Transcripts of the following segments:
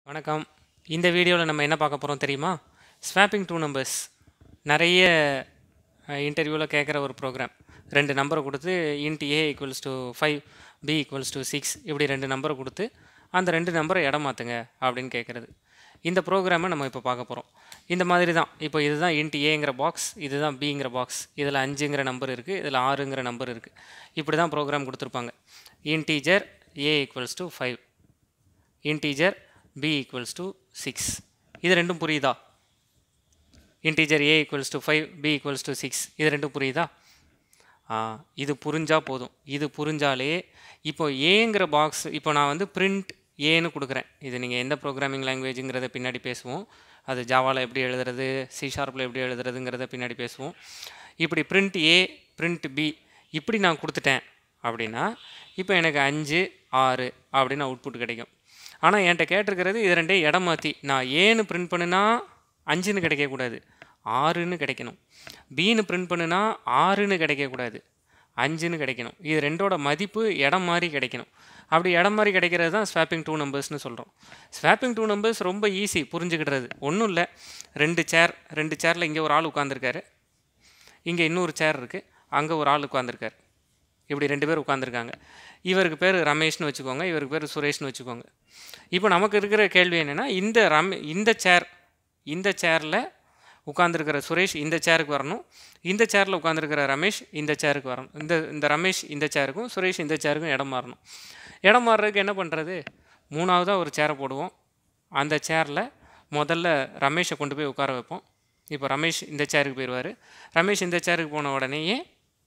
வணக்கம் இந்த வீடியோவில் நம்ம என்ன பார்க்க போகிறோம் தெரியுமா ஸ்வாப்பிங் டூ நம்பர்ஸ் நிறைய இன்டர்வியூவில் கேட்குற ஒரு ப்ரோக்ராம் ரெண்டு நம்பரை கொடுத்து int a equals to five b equals to six இப்படி ரெண்டு நம்பரை கொடுத்து அந்த ரெண்டு நம்பரை இடம் மாற்றுங்க அப்படின்னு கேட்குறது இந்த ப்ரோக்ராமை நம்ம இப்போ பார்க்க போகிறோம் இந்த மாதிரி தான் இப்போ இதுதான் இன்ட் ஏங்கிற பாக்ஸ் இதுதான் பிங்கிற பாக்ஸ் இதில் அஞ்சுங்கிற நம்பர் இருக்குது இதில் ஆறுங்கிற நம்பர் இருக்குது இப்படி தான் ப்ரோக்ராம் கொடுத்துருப்பாங்க integer a equals to five integer b equals to 6 இது ரெண்டும் புரியுதா integer a equals to 5 b equals to 6 இது ரெண்டும் புரியுதா ஆ இது புரிஞ்சா போதும் இது புரிஞ்சாலே இப்போ ஏங்கிற பாக்ஸ் இப்போ நான் வந்து பிரிண்ட் ஏன்னு கொடுக்குறேன் இது நீங்கள் எந்த ப்ரோக்ராமிங் லாங்குவேஜுங்கிறத பின்னாடி பேசுவோம் அது ஜாவாவில் எப்படி எழுதுறது சி ஷார்ப்பில் எப்படி எழுதுறதுங்கிறத பின்னாடி பேசுவோம் இப்படி பிரிண்ட் ஏ பிரிண்ட் பி இப்படி நான் கொடுத்துட்டேன் அப்படின்னா இப்போ எனக்கு அஞ்சு ஆறு அப்படின்னு அவுட்புட் கிடைக்கும் ஆனால் என்கிட்ட கேட்டிருக்கிறது இது ரெண்டையும் இடம் மாற்றி நான் ஏன்னு பிரிண்ட் பண்ணுனா அஞ்சுன்னு கிடைக்கக்கூடாது ஆறுன்னு கிடைக்கணும் பின்னு பிரிண்ட் பண்ணுனா ஆறுன்னு கிடைக்கக்கூடாது அஞ்சுன்னு கிடைக்கணும் இது ரெண்டோட மதிப்பு இடம் மாதிரி கிடைக்கணும் அப்படி இடம் மாதிரி கிடைக்கிறது தான் ஸ்வாப்பிங் டூ நம்பர்ஸ்னு சொல்கிறோம் ஸ்வாப்பிங் டூ நம்பர்ஸ் ரொம்ப ஈஸி புரிஞ்சுக்கிடுறது ஒன்றும் இல்லை ரெண்டு சேர் ரெண்டு சேரில் இங்கே ஒரு ஆள் உட்காந்துருக்காரு இங்கே இன்னொரு சேர் இருக்குது அங்கே ஒரு ஆள் உட்காந்துருக்காரு இப்படி ரெண்டு பேர் உட்காந்துருக்காங்க இவருக்கு பேர் ரமேஷ்னு வச்சுக்கோங்க இவருக்கு பேர் சுரேஷ்னு வச்சுக்கோங்க இப்போ நமக்கு இருக்கிற கேள்வி என்னென்னா இந்த ரமே இந்த சேர் இந்த சேரில் உட்காந்துருக்கிற சுரேஷ் இந்த சேருக்கு வரணும் இந்த சேரில் உட்காந்துருக்கிற ரமேஷ் இந்த சேருக்கு வரணும் இந்த இந்த ரமேஷ் இந்த சேருக்கும் சுரேஷ் இந்த சேருக்கும் இடம் மாறணும் இடம் மாறுறதுக்கு என்ன பண்ணுறது மூணாவதாக ஒரு சேரை போடுவோம் அந்த சேரில் முதல்ல ரமேஷை கொண்டு போய் உட்கார வைப்போம் இப்போ ரமேஷ் இந்த சேருக்கு போயிடுவார் ரமேஷ் இந்த சேருக்கு போன உடனேயே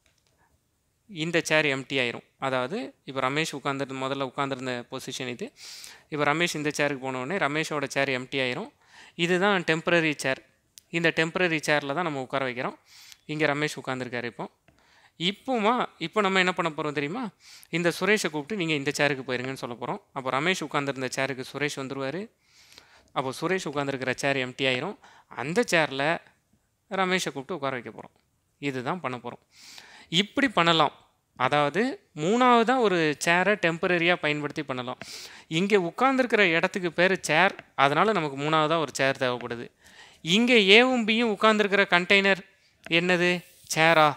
இந்த சேர் எம்டி ஆயிரும் அதாவது இப்போ ரமேஷ் உட்காந்துட்டு முதல்ல உட்காந்துருந்த பொசிஷன் இது இப்போ ரமேஷ் இந்த சேருக்கு போன உடனே ரமேஷோட சேர் எம்டி ஆயிரும் இதுதான் டெம்பரரி சேர் இந்த டெம்பரரி சேரில் தான் நம்ம உட்கார வைக்கிறோம் இங்கே ரமேஷ் உட்காந்துருக்காரு இப்போ இப்போமா இப்போ நம்ம என்ன பண்ண போகிறோம் தெரியுமா இந்த சுரேஷை கூப்பிட்டு நீங்கள் இந்த சேருக்கு போயிருங்கன்னு சொல்ல போகிறோம் அப்போ ரமேஷ் உட்காந்துருந்த சேருக்கு சுரேஷ் வந்துடுவார் அப்போ சுரேஷ் உட்காந்துருக்கிற சேர் எம்டி ஆயிரும் அந்த சேரில் ரமேஷை கூப்பிட்டு உட்கார வைக்க போகிறோம் இதுதான் பண்ண போகிறோம் இப்படி பண்ணலாம் அதாவது மூணாவதாக ஒரு சேரை டெம்பரரியாக பயன்படுத்தி பண்ணலாம் இங்கே உட்காந்துருக்கிற இடத்துக்கு பேர் சேர் அதனால் நமக்கு மூணாவதாக ஒரு சேர் தேவைப்படுது இங்கே ஏவும் பியும் உட்காந்துருக்கிற கண்டெய்னர் என்னது சேரா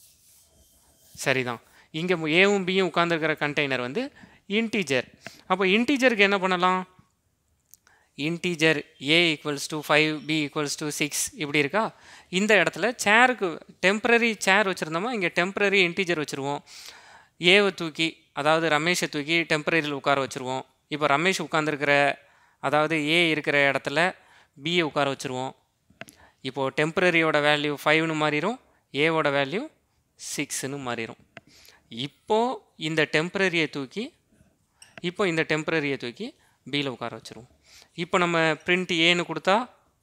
சரிதான் இங்கே ஏவும் பியும் உட்காந்துருக்கிற கண்டெய்னர் வந்து இன்டீஜர் அப்போ இன்டீஜருக்கு என்ன பண்ணலாம் integer a equals to five b equals to six இப்படி இருக்கா இந்த இடத்துல சேருக்கு டெம்ப்ரரி சேர் வச்சுருந்தோமா இங்கே டெம்ப்ரரி இன்டீஜர் வச்சுருவோம் ஏவை தூக்கி அதாவது ரமேஷை தூக்கி டெம்பரரியில் உட்கார வச்சுருவோம் இப்போ ரமேஷ் உட்காந்துருக்கிற அதாவது ஏ இருக்கிற இடத்துல பியை உட்கார வச்சுருவோம் இப்போது டெம்பரரியோட வேல்யூ ஃபைவ்னு மாறிடும் ஏவோட வேல்யூ சிக்ஸ்னு மாறிடும் இப்போது இந்த டெம்பரரியை தூக்கி இப்போ இந்த டெம்பரரியை தூக்கி பியில் உட்கார வச்சுருவோம் இப்போ நம்ம பிரிண்ட் ஏன்னு கொடுத்தா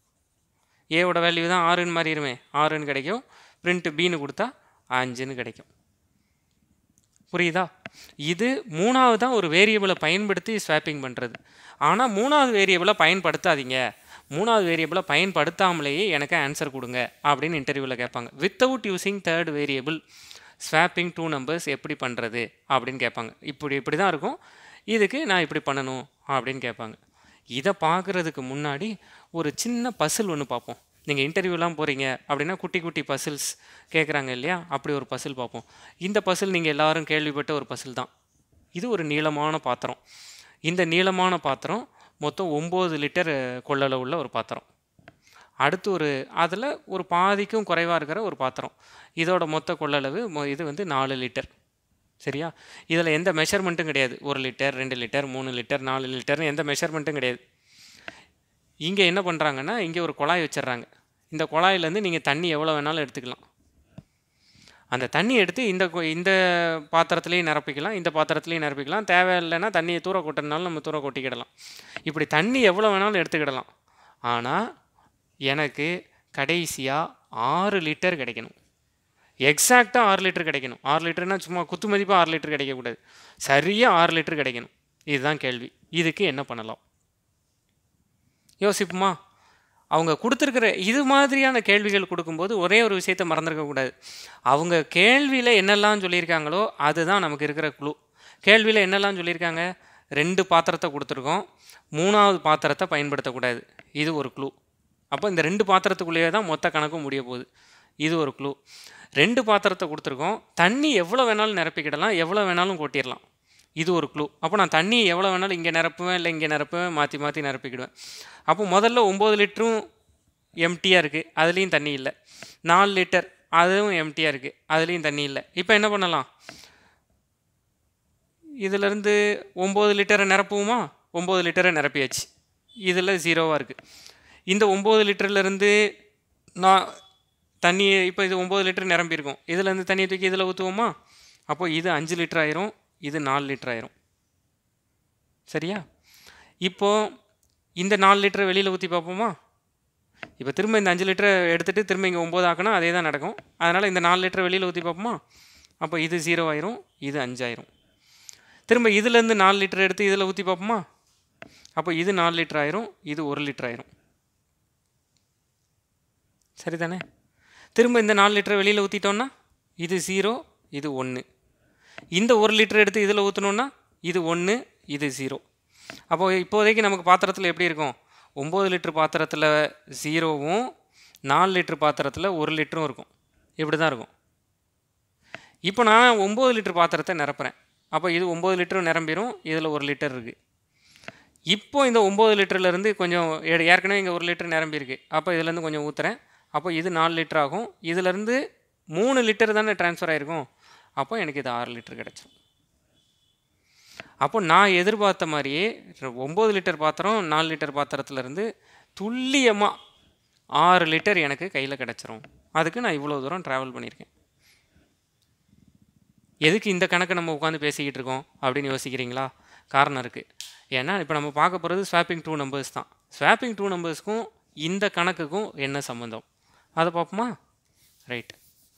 ஏவோட வேல்யூ தான் ஆறுன்னு மாறிடுமே ஆறுன்னு கிடைக்கும் பிரிண்ட் பின்னு கொடுத்தா அஞ்சுன்னு கிடைக்கும் புரியுதா இது மூணாவதாக ஒரு வேரியபிளை பயன்படுத்தி ஸ்வாப்பிங் பண்ணுறது ஆனால் மூணாவது வேரியபிளை பயன்படுத்தாதீங்க மூணாவது வேரியபிளை பயன்படுத்தாமலேயே எனக்கு ஆன்சர் கொடுங்க அப்படின்னு இன்டர்வியூவில் கேட்பாங்க without using third variable swapping two numbers எப்படி பண்ணுறது அப்படின்னு கேட்பாங்க இப்படி இப்படி தான் இருக்கும் இதுக்கு நான் இப்படி பண்ணணும் அப்படின்னு கேட்பாங்க இதை பார்க்குறதுக்கு முன்னாடி ஒரு சின்ன பசில் ஒன்று பார்ப்போம் நீங்கள் இன்டர்வியூலாம் போகிறீங்க அப்படின்னா குட்டி குட்டி பசில்ஸ் கேட்குறாங்க இல்லையா அப்படி ஒரு பசில் பார்ப்போம் இந்த பசில் நீங்கள் எல்லாரும் கேள்விப்பட்ட ஒரு பசில் தான் இது ஒரு நீளமான பாத்திரம் இந்த நீளமான பாத்திரம் மொத்தம் ஒம்பது லிட்டர் கொள்ளளவு உள்ள ஒரு பாத்திரம் அடுத்து ஒரு அதில் ஒரு பாதிக்கும் குறைவாக இருக்கிற ஒரு பாத்திரம் இதோட மொத்த கொள்ளளவு மொ- இது வந்து நாலு லிட்டர் சரியா இதில் எந்த மெஷர்மெண்ட்டும் கிடையாது ஒரு லிட்டர் ரெண்டு லிட்டர் மூணு லிட்டர் நாலு லிட்டர்னு எந்த மெஷர்மெண்ட்டும் கிடையாது இங்கே என்ன பண்ணுறாங்கன்னா இங்கே ஒரு குழாய் வச்சிடுறாங்க இந்த குழாயிலேருந்து நீங்கள் தண்ணி எவ்வளோ வேணாலும் எடுத்துக்கலாம் அந்த தண்ணி எடுத்து இந்த கு- இந்த பாத்திரத்துலேயும் நிரப்பிக்கலாம் இந்த பாத்திரத்துலேயும் நிரப்பிக்கலாம் தேவையில்லைன்னா தண்ணியை தூர கொட்டினாலும் நம்ம தூர கொட்டிக்கிடலாம் இப்படி தண்ணி எவ்வளோ வேணாலும் எடுத்துக்கிடலாம் ஆனால் எனக்கு கடைசியாக ஆறு லிட்டர் கிடைக்கணும் எக்ஸாக்டாக ஆறு லிட்டர் கிடைக்கணும் ஆறு லிட்டர்னா சும்மா குத்து மதிப்பாக ஆறு லிட்டர் கிடைக்கக்கூடாது சரியாக ஆறு லிட்டர் கிடைக்கணும் இதுதான் கேள்வி இதுக்கு என்ன பண்ணலாம் யோசிப்புமா அவங்க கொடுத்துருக்கிற இது மாதிரியான கேள்விகள் கொடுக்கும்போது ஒரே ஒரு விஷயத்த மறந்துருக்கக்கூடாது அவங்க கேள்வியில் என்னெல்லாம் சொல்லியிருக்காங்களோ அதுதான் நமக்கு இருக்கிற குழு கேள்வியில் என்னெல்லாம் சொல்லியிருக்காங்க ரெண்டு பாத்திரத்தை கொடுத்துருக்கோம் மூணாவது பாத்திரத்தை பயன்படுத்தக்கூடாது இது ஒரு க்ளூ அப்போ இந்த ரெண்டு பாத்திரத்துக்குள்ளேயே தான் மொத்த கணக்கும் முடிய போகுது இது ஒரு க்ளூ ரெண்டு பாத்திரத்தை கொடுத்துருக்கோம் தண்ணி எவ்வளோ வேணாலும் நிரப்பிக்கிடலாம் எவ்வளோ வேணாலும் கொட்டிடலாம் இது ஒரு க்ளூ அப்போ நான் தண்ணி எவ்வளோ வேணாலும் இங்கே நிரப்புவேன் இல்லை இங்கே நிரப்புவேன் மாற்றி மாற்றி நிரப்பிக்கிடுவேன் அப்போ முதல்ல ஒம்பது லிட்டரும் எம்டியாக இருக்குது அதுலேயும் தண்ணி இல்லை நாலு லிட்டர் அதுவும் எம்டியாக இருக்குது அதுலேயும் தண்ணி இல்லை இப்போ என்ன பண்ணலாம் இதிலேருந்து ஒம்பது லிட்டரை நிரப்புவோமா ஒம்பது லிட்டரை நிரப்பியாச்சு இதில் ஜீரோவாக இருக்குது இந்த ஒம்பது லிட்டர்லேருந்து நான் தண்ணியை இப்போ இது ஒம்பது லிட்டர் நிரம்பியிருக்கும் இதுலேருந்து தண்ணியை தூக்கி இதில் ஊற்றுவோமா அப்போ இது அஞ்சு லிட்டர் ஆயிரும் இது நாலு லிட்டர் ஆயிரும் சரியா இப்போது இந்த நாலு லிட்டரை வெளியில் ஊற்றி பார்ப்போமா இப்போ திரும்ப இந்த அஞ்சு லிட்டரை எடுத்துகிட்டு திரும்ப இங்கே ஒம்பது ஆக்கணும் அதே தான் நடக்கும் அதனால் இந்த நாலு லிட்டரை வெளியில் ஊற்றி பார்ப்போமா அப்போ இது ஜீரோ ஆயிரும் இது அஞ்சாயிரும் திரும்ப இதுலேருந்து நாலு லிட்டர் எடுத்து இதில் ஊற்றி பார்ப்போமா அப்போ இது நாலு லிட்டர் ஆயிரும் இது ஒரு லிட்டர் ஆயிரும் சரிதானே திரும்ப இந்த நாலு லிட்டரை வெளியில் ஊற்றிட்டோன்னா இது ஜீரோ இது ஒன்று இந்த ஒரு லிட்டர் எடுத்து இதில் ஊற்றணுன்னா இது ஒன்று இது ஜீரோ அப்போ இப்போதைக்கு நமக்கு பாத்திரத்தில் எப்படி இருக்கும் ஒம்பது லிட்டர் பாத்திரத்தில் ஜீரோவும் நாலு லிட்டர் பாத்திரத்தில் ஒரு லிட்டரும் இருக்கும் இப்படி தான் இருக்கும் இப்போ நான் ஒம்பது லிட்டர் பாத்திரத்தை நிரப்புறேன் அப்போ இது ஒம்பது லிட்டரும் நிரம்பிடும் இதில் ஒரு லிட்டர் இருக்குது இப்போ இந்த ஒம்பது லிட்டர்லேருந்து கொஞ்சம் ஏ- ஏற்கனவே இங்கே ஒரு லிட்டர் நிரம்பியிருக்கு அப்போ இதுலேருந்து கொஞ்சம் ஊற்றுறேன் அப்போ இது நாலு லிட்டர் ஆகும் இதுலேருந்து மூணு லிட்டர் தானே ட்ரான்ஸ்ஃபர் ஆயிருக்கும் அப்போ எனக்கு இது ஆறு லிட்டர் கிடச்சிரும் அப்போ நான் எதிர்பார்த்த மாதிரியே ஒம்பது லிட்டர் பாத்திரம் நாலு லிட்டர் பாத்திரத்துலேருந்து துல்லியமாக ஆறு லிட்டர் எனக்கு கையில் கிடச்சிரும் அதுக்கு நான் இவ்வளோ தூரம் ட்ராவல் பண்ணியிருக்கேன் எதுக்கு இந்த கணக்கை நம்ம உட்காந்து பேசிக்கிட்டு இருக்கோம் அப்படின்னு யோசிக்கிறீங்களா காரணம் இருக்குது ஏன்னா இப்போ நம்ம பார்க்க போகிறது ஸ்வாப்பிங் டூ நம்பர்ஸ் தான் ஸ்வாப்பிங் டூ நம்பர்ஸ்க்கும் இந்த கணக்குக்கும் என்ன சம்மந்தம் அதை பார்ப்போமா ரைட்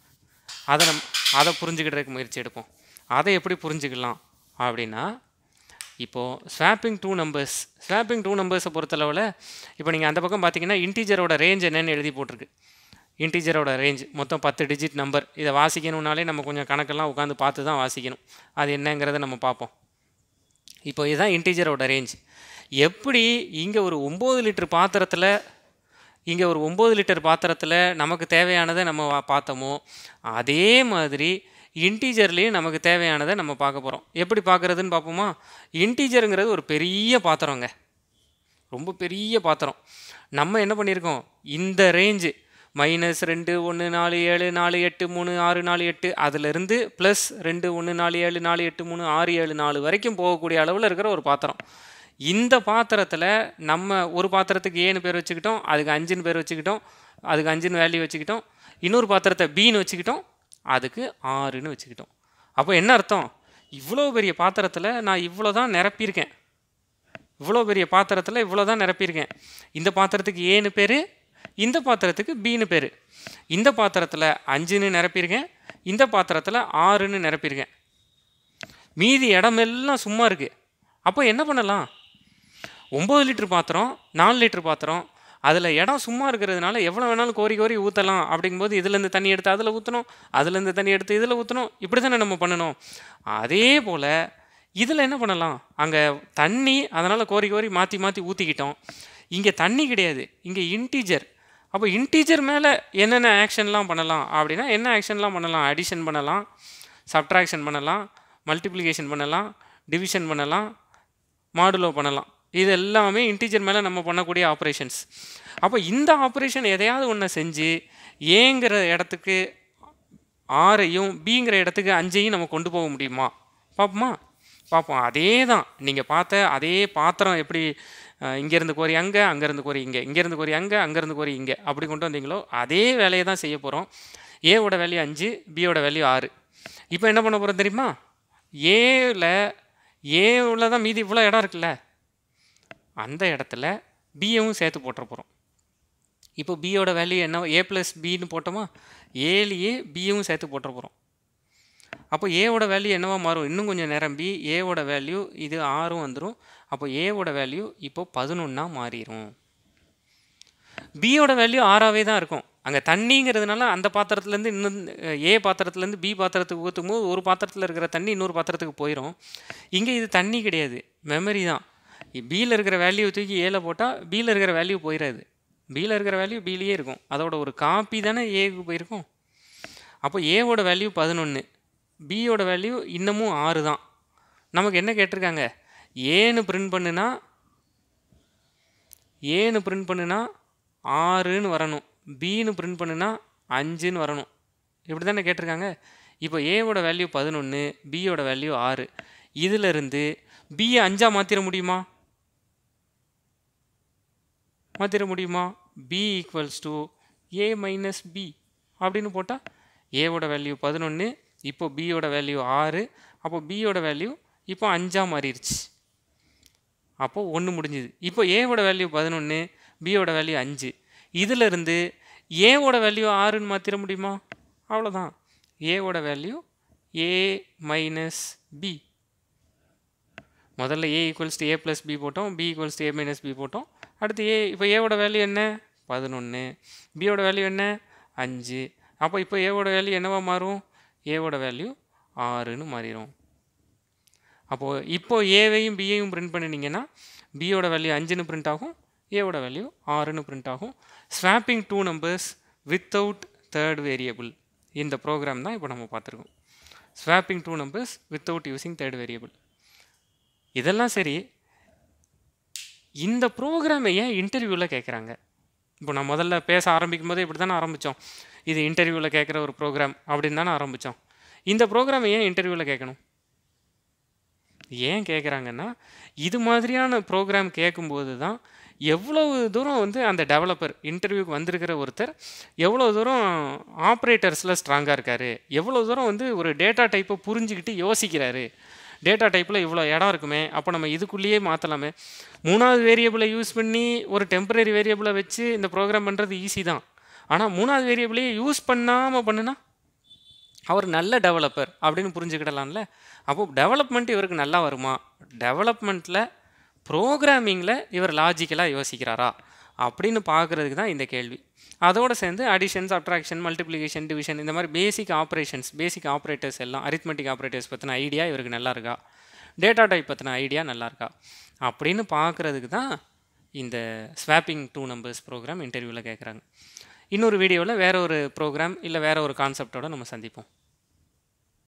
அதை நம் அதை புரிஞ்சுக்கிட்டதுக்கு முயற்சி எடுப்போம் அதை எப்படி புரிஞ்சுக்கலாம் அப்படின்னா இப்போது swapping two numbers swapping two நம்பர்ஸை பொறுத்தளவில் இப்போ நீங்கள் அந்த பக்கம் பார்த்தீங்கன்னா இன்டீஜரோட ரேஞ்ச் என்னன்னு எழுதி போட்டிருக்கு இன்டீஜரோட ரேஞ்ச் மொத்தம் பத்து டிஜிட் நம்பர் இதை வாசிக்கணும்னாலே நம்ம கொஞ்சம் கணக்கெல்லாம் உட்காந்து பார்த்து தான் வாசிக்கணும் அது என்னங்கிறத நம்ம பார்ப்போம் இப்போ இதுதான் இன்டீஜரோட ரேஞ்ச் எப்படி இங்கே ஒரு ஒம்பது லிட்டர் பாத்திரத்தில் இங்கே ஒரு ஒம்பது லிட்டர் பாத்திரத்தில் நமக்கு தேவையானதை நம்ம வா- பார்த்தோமோ அதே மாதிரி இன்டீஜர்லேயும் நமக்கு தேவையானதை நம்ம பார்க்க போகிறோம் எப்படி பார்க்குறதுன்னு பார்ப்போமா இன்டீஜருங்கிறது ஒரு பெரிய பாத்திரங்க ரொம்ப பெரிய பாத்திரம் நம்ம என்ன பண்ணியிருக்கோம் இந்த ரேஞ்சு மைனஸ் ரெண்டு ஒன்று நாலு ஏழு நாலு எட்டு மூணு ஆறு நாலு எட்டு அதிலிருந்து ப்ளஸ் ரெண்டு ஒன்று நாலு ஏழு நாலு எட்டு மூணு ஆறு ஏழு நாலு வரைக்கும் போகக்கூடிய அளவில் இருக்கிற ஒரு பாத்திரம் இந்த பாத்திரத்தில் நம்ம ஒரு பாத்திரத்துக்கு ஏன்னு பேர் வச்சுக்கிட்டோம் அதுக்கு அஞ்சுன்னு பேர் வச்சுக்கிட்டோம் அதுக்கு அஞ்சுன்னு வேல்யூ வச்சுக்கிட்டோம் இன்னொரு பாத்திரத்தை பின்னு வச்சுக்கிட்டோம் அதுக்கு ஆறுன்னு வச்சுக்கிட்டோம் அப்போ என்ன அர்த்தம் இவ்வளோ பெரிய பாத்திரத்தில் நான் இவ்வளோ தான் நிரப்பியிருக்கேன் இவ்வளோ பெரிய பாத்திரத்தில் இவ்வளோ தான் நிரப்பியிருக்கேன் இந்த பாத்திரத்துக்கு ஏன்னு பேர் இந்த பாத்திரத்துக்கு பின்னு பேர் இந்த பாத்திரத்தில் அஞ்சுன்னு நிரப்பியிருக்கேன் இந்த பாத்திரத்தில் ஆறுன்னு நிரப்பியிருக்கேன் மீதி இடமெல்லாம் சும்மா இருக்குது அப்போ என்ன பண்ணலாம் ஒம்பது லிட்டர் பாத்திரம் நாலு லிட்டர் பாத்திரம் அதில் இடம் சும்மா இருக்கிறதுனால எவ்வளோ வேணாலும் கோரி கோரி ஊற்றலாம் அப்படிங்கும்போது இதுலேருந்து தண்ணி எடுத்து அதில் ஊற்றணும் அதுலேருந்து தண்ணி எடுத்து இதில் ஊற்றணும் இப்படி தானே நம்ம பண்ணணும் அதே போல் இதில் என்ன பண்ணலாம் அங்கே தண்ணி அதனால் கோரி கோரி மாற்றி மாற்றி ஊற்றிக்கிட்டோம் இங்கே தண்ணி கிடையாது இங்கே இன்டீஜர் அப்போ இன்டீஜர் மேலே என்னென்ன ஆக்ஷன்லாம் பண்ணலாம் அப்படின்னா என்ன ஆக்ஷன்லாம் பண்ணலாம் அடிஷன் பண்ணலாம் சப்ட்ராக்ஷன் பண்ணலாம் மல்டிப்ளிகேஷன் பண்ணலாம் டிவிஷன் பண்ணலாம் மாடுலோ பண்ணலாம் இது எல்லாமே இன்டீஜர் மேலே நம்ம பண்ணக்கூடிய ஆப்ரேஷன்ஸ் அப்போ இந்த ஆப்ரேஷன் எதையாவது ஒன்று செஞ்சு ஏங்கிற இடத்துக்கு ஆறையும் பிங்கிற இடத்துக்கு அஞ்சையும் நம்ம கொண்டு போக முடியுமா பார்ப்போமா பார்ப்போம் அதே தான் நீங்கள் பார்த்த அதே பாத்திரம் எப்படி அஹ், இங்கேருந்து கோரி அங்கே அங்கேருந்து கோரி இங்கே இங்கேருந்து கோரி அங்கே அங்கேருந்து கோரி இங்கே அப்படி கொண்டு வந்தீங்களோ அதே வேலையை தான் செய்ய போகிறோம் ஏவோட வேல்யூ அஞ்சு பியோட வேல்யூ ஆறு இப்போ என்ன பண்ண போகிறோம் தெரியுமா ஏல ஏவில் தான் மீதி இவ்வளோ இடம் இருக்குல்ல அந்த இடத்துல பியவும் சேர்த்து போட்டுற போகிறோம் இப்போ பியோட வேல்யூ என்ன ஏ ப்ளஸ் பின்னு போட்டோமா ஏலையே பியும் சேர்த்து போட்டுற போகிறோம் அப்போ ஏவோட வேல்யூ என்னவா மாறும் இன்னும் கொஞ்சம் நிரம்பி ஏவோட வேல்யூ இது ஆறும் வந்துடும் அப்போ ஏவோட வேல்யூ இப்போ பதினொன்றா மாறிடும் பியோட வேல்யூ ஆறாவே தான் இருக்கும் அங்கே தண்ணிங்கிறதுனால அந்த பாத்திரத்துலேருந்து இன்னும் ஏ பாத்திரத்துலேருந்து பி பாத்திரத்துக்கு ஊற்றும் போது ஒரு பாத்திரத்தில் இருக்கிற தண்ணி இன்னொரு பாத்திரத்துக்கு போயிடும் இங்கே இது தண்ணி கிடையாது மெமரி தான் பியில் இருக்கிற வேல்யூ தூக்கி ஏல போட்டால் பியில் இருக்கிற வேல்யூ போயிடாது பியில் இருக்கிற வேல்யூ பியிலேயே இருக்கும் அதோட ஒரு காப்பி தானே ஏக்கு போயிருக்கும் அப்போ ஏவோட வேல்யூ பதினொன்று பியோட வேல்யூ இன்னமும் ஆறு தான் நமக்கு என்ன கேட்டிருக்காங்க ஏன்னு பிரிண்ட் பண்ணுனா ஏன்னு பிரிண்ட் பண்ணுனா ஆறுன்னு வரணும் பின்னு பிரிண்ட் பண்ணுனா அஞ்சுன்னு வரணும் இப்படி தானே கேட்டிருக்காங்க இப்போ ஏவோட வேல்யூ பதினொன்று பியோட வேல்யூ ஆறு இதிலிருந்து பியை அஞ்சாக மாற்றிட முடியுமா மாற்றிட முடியுமா b equals to a minus b அப்படின்னு போட்டால் ஏவோட வேல்யூ பதினொன்று இப்போ பியோட வேல்யூ ஆறு அப்போ பியோட வேல்யூ இப்போ அஞ்சாக மாறிடுச்சு அப்போது ஒன்று முடிஞ்சுது இப்போ ஏவோட வேல்யூ பதினொன்று பியோட வேல்யூ அஞ்சு இதிலிருந்து ஏவோட வேல்யூ ஆறுன்னு மாற்றிட முடியுமா அவ்வளோதான் ஏவோட வேல்யூ ஏ மைனஸ் பி முதல்ல a equals to a plus b போட்டோம் b equals to a minus b போட்டோம் அடுத்து ஏ இப்போ ஏவோட வேல்யூ என்ன பதினொன்று பியோட வேல்யூ என்ன அஞ்சு அப்போ இப்போ ஏவோட வேல்யூ என்னவா மாறும் ஏவோட வேல்யூ ஆறுன்னு மாறிடும் அப்போது இப்போ ஏவையும் பியையும் பிரிண்ட் பண்ணினீங்கன்னா பியோட வேல்யூ அஞ்சுன்னு பிரிண்ட் ஆகும் ஏவோட வேல்யூ ஆறுன்னு பிரிண்ட் ஆகும் swapping two numbers without third variable இந்த ப்ரோக்ராம் தான் இப்போ நம்ம பார்த்துருக்கோம் swapping two numbers without using third variable இதெல்லாம் சரி இந்த ப்ரோக்ராமை ஏன் இன்டர்வியூவில் கேட்குறாங்க இப்போ நான் முதல்ல பேச ஆரம்பிக்கும் போதே இப்படி தானே ஆரம்பித்தோம் இது இன்டர்வியூவில் கேட்குற ஒரு ப்ரோக்ராம் அப்படின்னு தானே ஆரம்பித்தோம் இந்த ப்ரோக்ராமை ஏன் இன்டர்வியூவில் கேட்கணும் ஏன் கேட்குறாங்கன்னா இது மாதிரியான ப்ரோக்ராம் கேட்கும்போது தான் எவ்வளவு தூரம் வந்து அந்த டெவலப்பர் இன்டர்வியூக்கு வந்திருக்கிற ஒருத்தர் எவ்வளோ தூரம் ஆப்ரேட்டர்ஸில் ஸ்ட்ராங்காக இருக்கார் எவ்வளோ தூரம் வந்து ஒரு டேட்டா டைப்பை புரிஞ்சுக்கிட்டு யோசிக்கிறாரு டேட்டா டைப்பில் இவ்வளோ இடம் இருக்குமே அப்போ நம்ம இதுக்குள்ளேயே மாற்றலாமே மூணாவது வேரியபிளை யூஸ் பண்ணி ஒரு டெம்பரரி வேரியபிளை வச்சு இந்த ப்ரோக்ராம் பண்ணுறது ஈஸி தான் ஆனால் மூணாவது வேரியபிளையே யூஸ் பண்ணாமல் பண்ணுனா அவர் நல்ல டெவலப்பர் அப்படின்னு புரிஞ்சுக்கிடலாம்ல அப்போ டெவலப்மெண்ட் இவருக்கு நல்லா வருமா டெவலப்மெண்ட்டில் ப்ரோக்ராமிங்கில் இவர் லாஜிக்கலாக யோசிக்கிறாரா அப்படின்னு பார்க்குறதுக்கு தான் இந்த கேள்வி அதோடு சேர்ந்து அடிஷன் சப்ட்ராக்ஷன் மல்டிப்ளிகேஷன் டிவிஷன் இந்த மாதிரி பேசிக் ஆப்ரேஷன்ஸ் பேசிக் ஆப்ரேட்டர்ஸ் எல்லாம் அரித்மெட்டிக் ஆப்ரேட்டர்ஸ் பற்றின ஐடியா இவருக்கு நல்லா இருக்கா டேட்டா டைப் பற்றின ஐடியா நல்லா இருக்கா அப்படின்னு பார்க்குறதுக்கு தான் இந்த ஸ்வாப்பிங் டூ நம்பர்ஸ் ப்ரோக்ராம் இன்டர்வியூவில் கேட்குறாங்க இன்னொரு வீடியோவில் வேற ஒரு ப்ரோக்ராம் இல்லை வேற ஒரு கான்செப்டோட நம்ம சந்திப்போம்